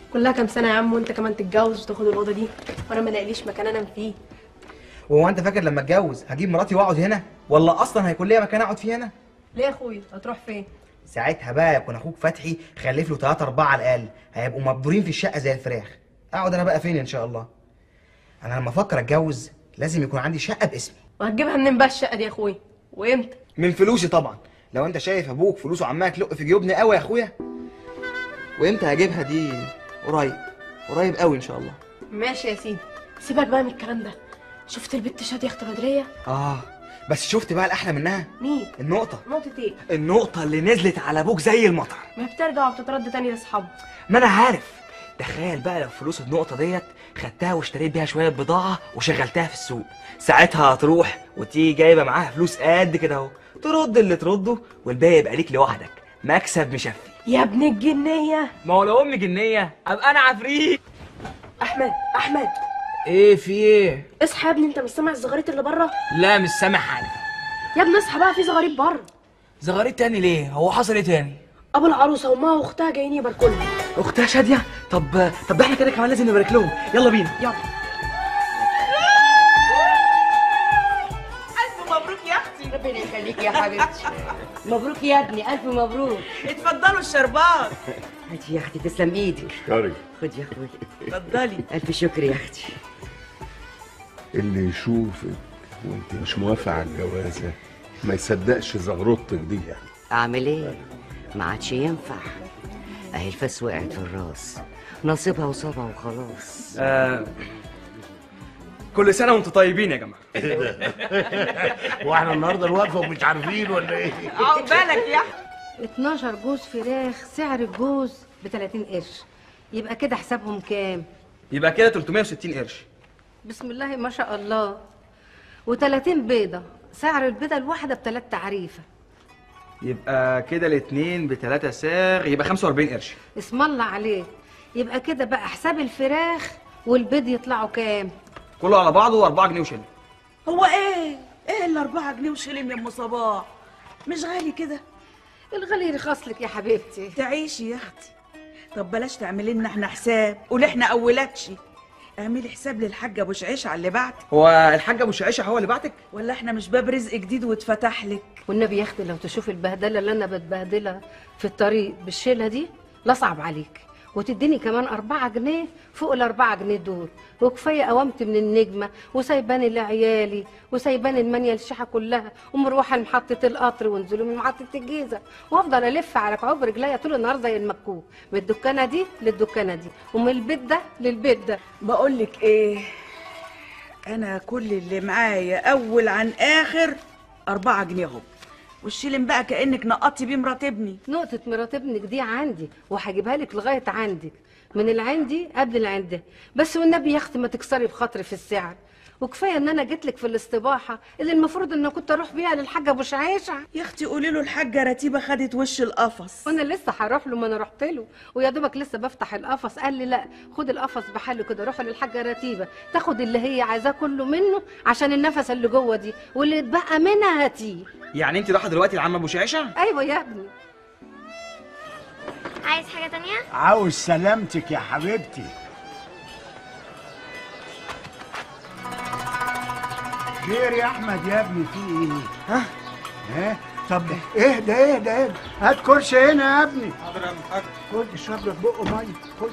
كلها كام سنه يا عم وانت كمان تتجوز وتاخد الاوضه دي وانا ما لاقيليش مكان انام فيه وهو انت فاكر لما اتجوز هجيب مراتي واقعد هنا ولا اصلا هيكون ليا مكان اقعد فيه هنا ليه يا اخويا هتروح فين ساعتها بقى يكون اخوك فتحي خلف له ثلاثة أربعة على الأقل هيبقوا مبدورين في الشقة زي الفراخ أقعد أنا بقى فين إن شاء الله أنا لما أفكر أتجوز لازم يكون عندي شقة باسمي وهتجيبها منين بقى الشقه دي يا اخويا وامتى من فلوسي طبعا لو أنت شايف أبوك فلوسه عمالة تلق في جيوبنا قوي يا أخويا وإمتى هجيبها دي قريب قريب قوي إن شاء الله ماشي يا سيدي سيبك بقى من الكلام ده شفت البت شاديه اخت بدريه آه بس شفت بقى الأحلى منها مين النقطة نقطه ايه النقطة اللي نزلت على أبوك زي المطر ما هي بترجع وبتترد تاني لاصحابها ما أنا عارف تخيل بقى لو فلوس النقطة ديت خدتها واشتريت بيها شوية بضاعة وشغلتها في السوق ساعتها هتروح وتيجي جايبة معاها فلوس قد كده اهو ترد اللي ترده والباقي يبقى ليك لوحدك مكسب مشفي يا ابن الجنيه ما هو لو امي جنية ابقى انا عفريت احمد احمد ايه في ايه اصحى يا ابني انت مش سامع الزغاريت اللي بره لا مش سامع حاجه يا ابني اصحى بقى في زغاريت بره زغاريت تاني ليه هو حصل ايه تاني ابو العروسه وامها واختها جايين يباركولها اختها شادية طب طب ده احنا كده كمان لازم نبارك لهم يلا بينا يلا ألف مبروك يا أختي ربنا يخليك يا حبيبتي مبروك يا ابني الف مبروك اتفضلوا الشربات هاتي يا اختي تسلم ايدك كاري خد يا اخوي اتفضلي الف شكر يا اختي اللي يشوفك وانت مش موافقة على الجوازة ما يصدقش زغرطتك دي يعني اعمل ايه ما عادش ينفع اهي الفاس وقعت في الراس نصيبها وصابها وخلاص آه كل سنة وانتم طيبين يا جماعة واحنا النهارده الوقفه ومش عارفين ولا ايه؟ عقبالك يا أختي 12 جوز فراخ سعر الجوز ب 30 قرش يبقى كده حسابهم كام يبقى كده 360 قرش بسم الله ما شاء الله و30 بيضة سعر البيضة الواحدة بثلاث تعريفة يبقى كده الاتنين بتلاتة ساغ يبقى 45 قرش اسم الله عليك يبقى كده بقى حساب الفراخ والبيض يطلعوا كام كله على بعضه 4 جنيه وشلن هو إيه؟ إيه ال 4 جنيه وشيلين يا أم صباح؟ مش غالي كده؟ الغالي يرخص لك يا حبيبتي تعيشي يا أختي طب بلاش تعملي لنا احنا حساب قولي احنا أولادشي اعملي حساب للحاج أبو شعيش على اللي بعتك هو الحاج ابو شعيشه هو اللي بعتك ولا احنا مش باب رزق جديد واتفتح لك والنبي يا اختي لو تشوف البهدله اللي انا بتبهدلها في الطريق بالشيله دي لا صعب عليك وتديني كمان أربعة جنيه فوق الأربعة جنيه دول وكفاية قوامت من النجمة وسايباني لعيالي وسايباني المانيا الشيحة كلها ومروحة لمحطة القطر ونزلوا من محطة الجيزة وأفضل ألف على كعوب رجليا طول النهار زي المكوك من الدكانة دي للدكانة دي ومن البيت ده للبيت ده بقول لك ايه انا كل اللي معايا اول عن اخر أربعة جنيه اهو والشيلن بقى كانك نقطتي بيه مرات ابني نقطة مرات ابنك دي عندي وهجيبها لك لغاية عندك من العندي قبل العندي بس والنبي يا اختي ما تكسري بخاطري في السعر وكفايه ان انا جيت لك في الاستباحه اللي المفروض ان كنت اروح بيها للحاج ابو شعيشه يا اختي قولي له الحاجه رتيبه خدت وش القفص وانا لسه هروح له ما انا رحت له ويا دوبك لسه بفتح القفص قال لي لا خد القفص بحاله كده روحي للحاجه رتيبه تاخد اللي هي عايزاه كله منه عشان النفس اللي جوه دي واللي اتبقى منها هاتيه يعني انت رايحه دلوقتي لعم ابو شعيشه ايوه يا ابني عايز حاجة تانية؟ عاوز سلامتك يا حبيبتي خير يا احمد يا ابني في ايه؟ ها؟ ها؟ طب اهدى اهدى اهدى هات كرسي هنا يا ابني حاضر يا حاج خد اشرب لك بقه ميه خد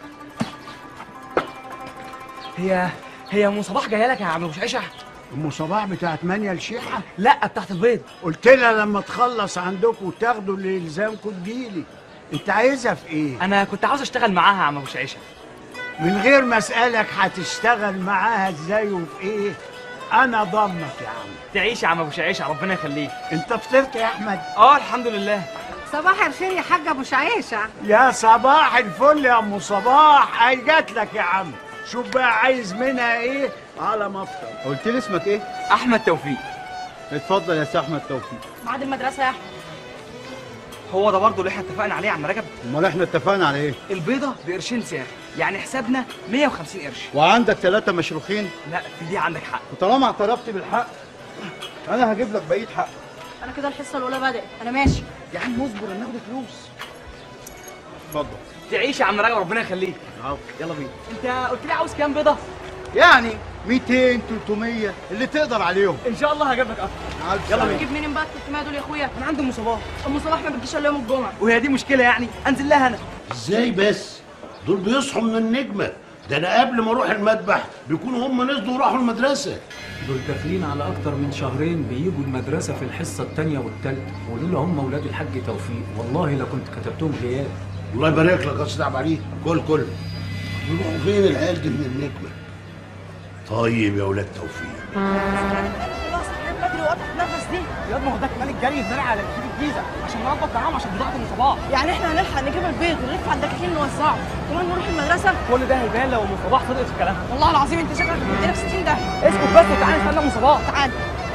هي هي ام صباح جايه لك يا عم ابو شعيشه ام صباح بتاعت مانيا الشيحه لا بتاعت البيض قلت لها لما تخلص عندكم وتاخدوا اللي يلزمكم تجيلي انت عايزها في ايه؟ انا كنت عاوز اشتغل معاها يا عم ابو شعيشه من غير ما اسالك هتشتغل معاها ازاي وفي ايه؟ انا ضمك يا عم تعيش يا عم ابو شعيشه ربنا يخليك انت فطرت يا احمد اه الحمد لله صباح الخير يا حاج ابو شعيشه يا صباح الفل يا ام صباح اي جات لك يا عم شوف بقى عايز منها ايه على ما افطر قلت لي اسمك ايه؟ احمد توفيق اتفضل يا سي احمد توفيق بعد المدرسه يا احمد هو ده برضه اللي احنا اتفقنا عليه يا عم رجب امال احنا اتفقنا على ايه؟ البيضه بقرشين سعر يعني حسابنا 150 قرش وعندك ثلاثة مشروخين لا في دي عندك حق وطالما اعترفت بالحق انا هجيب لك بقية حق انا كده الحصه الاولى بدات انا ماشي يا عم اصبر ناخد فلوس اتفضل تعيش يا عم رجب ربنا يخليك يلا بينا انت قلت لي عاوز كام بيضه يعني 200 300 اللي تقدر عليهم ان شاء الله هجيب لك اكتر يلا بينا تجيب منين بقى ال 300 دول يا اخويا انا عندي ام صباح ام صلاح ما بتجيش الا يوم الجمعه وهي دي مشكله يعني انزل لها انا ازاي بس دول بيصحوا من النجمة ده انا قبل ما اروح المذبح بيكونوا هم نزلوا وراحوا المدرسة دول داخلين على أكتر من شهرين بيجوا المدرسة في الحصة التانية والتالتة ولولا هم ولاد الحاج توفيق والله لكنت كتبتهم غياب الله يبارك لك يا استاذ عبد العليم كل كل يروحوا فين العيال دي من النجمة طيب يا ولاد توفيق خلاص بدري وقت النفس دي يا ما هو ده كمان الجري اتزرع على كتير الجيزه عشان نربط معاهم عشان بضاعه ام صباح يعني احنا هنلحق نجيب البيض ونلف على الدكاكين نوزعه كمان نروح المدرسه كل ده هيبان لو ام صباح صدقت في كلامها والله العظيم انت شكلك بتدينا في 60 ده اسكت بس وتعالى نستنى ام صباح تعال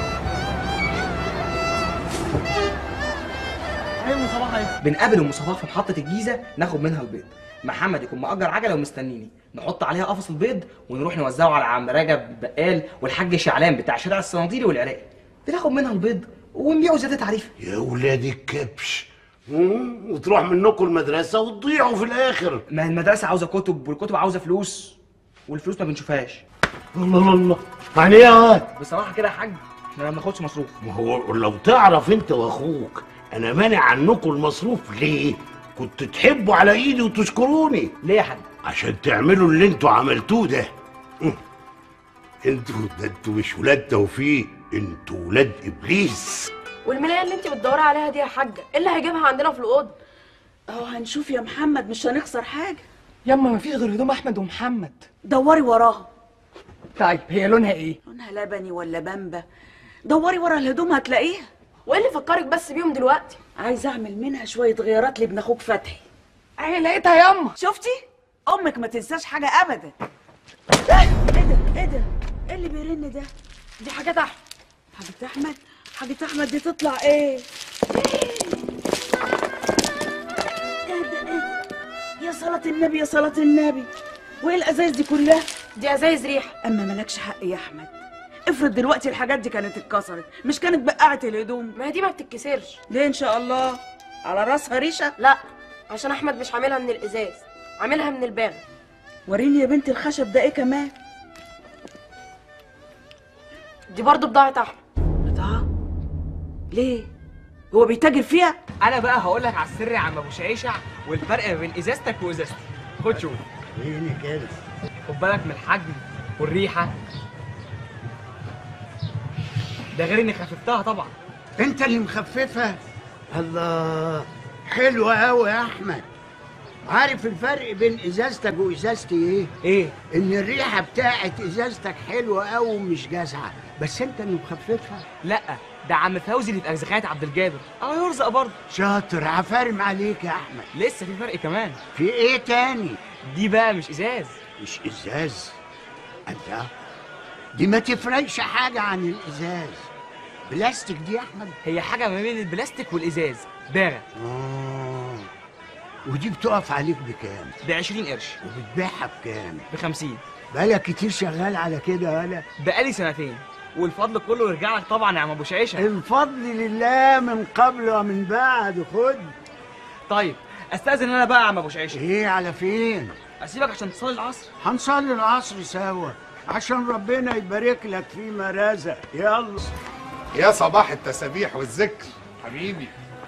ايه ام صباح اهي بنقابل ام صباح في محطه الجيزه ناخد منها البيض محمد يكون مأجر عجله ومستنيني نحط عليها قفص البيض ونروح نوزعه على عم رجب بقال والحاج شعلان بتاع شارع الصناديري والعراقي بناخد منها البيض ونبيعه زياده تعريف يا ولاد الكبش مم، وتروح منكم المدرسة وتضيعوا في الآخر ما المدرسه عاوزه كتب والكتب عاوزه فلوس والفلوس ما بنشوفهاش الله الله الله يعني ايه يا واد؟ بصراحه كده يا حاج احنا ما بناخدش مصروف ما هو لو تعرف انت واخوك انا مانع عنكم المصروف ليه كنت تحبوا على ايدي وتشكروني ليه يا حاج عشان تعملوا اللي انتوا عملتوه ده مم. انتوا ده انتوا مش ولاد توفيق انتوا ولاد ابليس والملايه اللي انت بتدوري عليها دي يا حاجه ايه اللي هيجيبها عندنا في الاوضه اهو هنشوف يا محمد مش هنخسر حاجه ياما ما فيش غير هدوم احمد ومحمد دوري وراها طيب هي لونها ايه لونها لبني ولا بامبا دوري ورا الهدوم هتلاقيها وايه اللي فكرك بس بيهم دلوقتي عايزه اعمل منها شويه غيارات لابن اخوك فتحي اهي لقيتها ياما شفتي امك ما تنساش حاجه ابدا ايه ده ايه ده ايه اللي بيرن ده دي حاجات احمد حاجة احمد حاجة احمد دي تطلع ايه ايه ده ايه ده يا صلاة النبي يا صلاة النبي وايه الازايز دي كلها دي ازايز ريحه اما مالكش حق يا احمد افرض دلوقتي الحاجات دي كانت اتكسرت مش كانت بقعت الهدوم ما هي دي ما بتتكسرش ليه ان شاء الله على راسها ريشه لا عشان احمد مش عاملها من الازاز عاملها من الباغ وريني يا بنت الخشب ده ايه كمان دي برضو بضاعه احمد بضاعة ليه هو بيتاجر فيها انا بقى هقول لك على السر يا عم ابو شعيشع والفرق ما بين ازازتك وازازتي خد شوف ايه كده خد بالك من الحجم والريحه ده غير اني خففتها طبعا انت اللي مخففها الله حلوة قوي يا احمد عارف الفرق بين ازازتك وازازتي ايه ايه ان الريحه بتاعت ازازتك حلوه قوي ومش جازعه بس انت اللي مخففها لا ده عم فوزي اللي في ارزاقات عبد الجابر اه يرزق برضه شاطر عفارم عليك يا احمد لسه في فرق كمان في ايه تاني دي بقى مش ازاز مش ازاز انت دي ما تفرقش حاجه عن الازاز بلاستيك دي يا احمد هي حاجه ما بين البلاستيك والازاز باغه اه ودي بتقف عليك بكام ب 20 قرش وبتبيعها بكام ب 50 بقالك كتير شغال على كده ولا بقالي سنتين والفضل كله يرجع لك طبعا يا عم ابو شعيشه الفضل لله من قبل ومن بعد خد طيب استاذن انا بقى يا عم ابو شعيشه ايه على فين اسيبك عشان تصلي العصر هنصلي العصر سوا عشان ربنا يبارك لك فيما رزق يلا يا صباح التسابيح والذكر حبيبي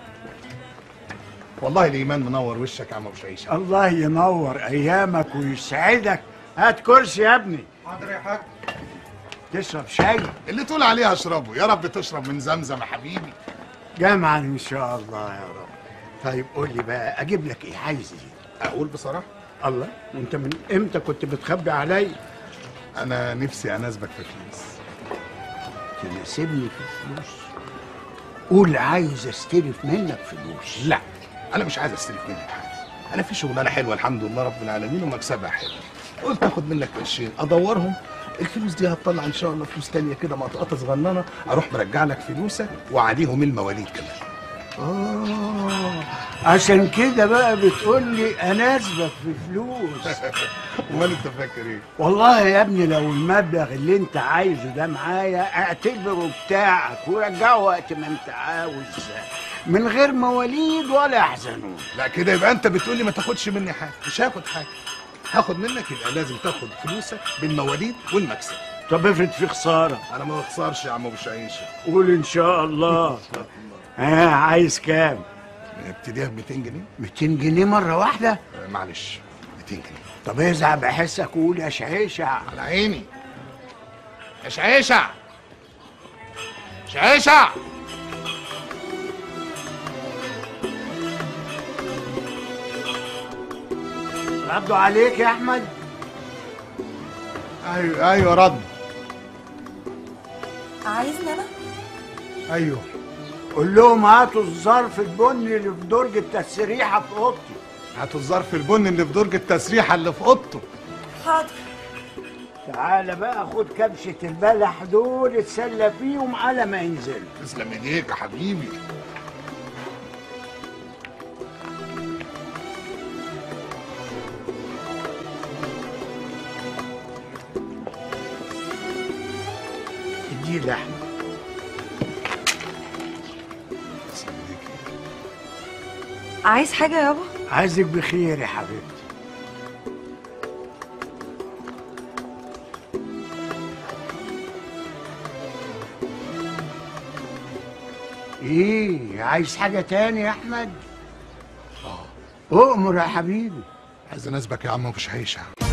والله الايمان منور وشك يا عم ابو شعيشه الله ينور ايامك ويسعدك هات كرسي يا ابني حاضر يا حاج تشرب شاي اللي تقول عليه اشربه يا رب تشرب من زمزم يا حبيبي جمعا ان شاء الله يا رب طيب قول لي بقى اجيب لك ايه عايز ايه اقول بصراحه الله وانت من امتى كنت بتخبي علي انا نفسي اناسبك في فلوس تناسبني في الفلوس قول عايز استلف منك فلوس لا انا مش عايز استلف منك حاجه انا في شغلانه حلوه الحمد لله رب العالمين ومكسبها حلو قلت اخد منك قرشين ادورهم الفلوس دي هتطلع ان شاء الله فلوس تانية كده مقطقطه صغننه اروح مرجع لك فلوسك وعليهم المواليد كمان اه عشان كده بقى بتقول لي اناسبك في فلوس امال انت فاكر ايه والله يا ابني لو المبلغ اللي انت عايزه ده معايا اعتبره بتاعك ورجعه وقت ما انت عاوز من غير مواليد ولا يحزنون لا كده يبقى انت بتقول لي ما تاخدش مني حاجه مش هاخد حاجه هاخد منك يبقى لازم تاخد فلوسك بالمواليد والمكسب طب افرض في خساره انا ما بخسرش يا عم ابو شعيشه قول ان شاء الله ها عايز كام ابتديها ب 200 جنيه 200 جنيه مره واحده آه، معلش 200 جنيه طب ازعل بحسك قول يا شعيشه على عيني يا شعيشه شعيشه ردوا عليك يا احمد ايوه ايوه رد عايزني انا ايوه قول لهم هاتوا الظرف البني اللي في درج التسريحه في اوضتي هاتوا الظرف البني اللي في درج التسريحه اللي في اوضته حاضر تعالى بقى خد كبشه البلح دول اتسلى فيهم على ما ينزلوا تسلم ايديك يا حبيبي اديه لحمه تسلم ايديك عايز حاجه يابا عايزك بخير يا حبيبتي ايه عايز حاجة تاني يا احمد؟ اه اؤمر يا حبيبي عايز اناسبك يا عم ابو شعيشه